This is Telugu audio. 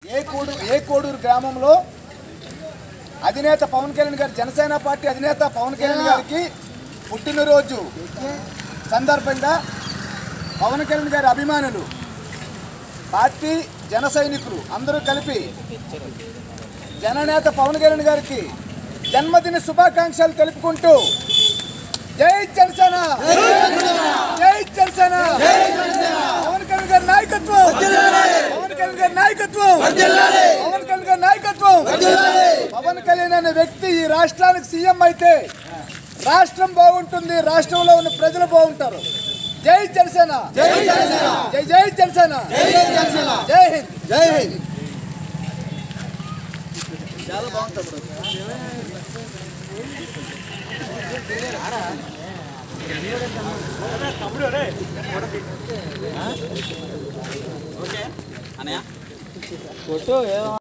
ఏ కోడు ఏ కోడూరు గ్రామంలో అధినేత పవన్ కళ్యాణ్ గారి జనసేన పార్టీ అధినేత పవన్ కళ్యాణ్ గారికి పుట్టినరోజు సందర్భంగా పవన్ కళ్యాణ్ గారి అభిమానులు పార్టీ జన సైనికులు అందరూ కలిపి జననేత పవన్ కళ్యాణ్ గారికి జన్మదిన శుభాకాంక్షలు తెలుపుకుంటూ జై జనసేన జై జనసేన పవన్ కళ్యాణ్ గారి నాయకత్వం పవన్ కళ్యాణ్ గారి నాయకత్వం పవన్ కళ్యాణ్ గారి నాయకత్వం పవన్ కళ్యాణ్ అనే వ్యక్తి ఈ రాష్ట్రానికి సీఎం అయితే రాష్ట్రం బాగుంటుంది రాష్ట్రంలో ఉన్న ప్రజలు బాగుంటారు జై జనసేన జై జనసేన జై జై జనసేన జై జనసేన జై హింద్ జై హింద్ చాలా బాగుంటుంది కొట్టు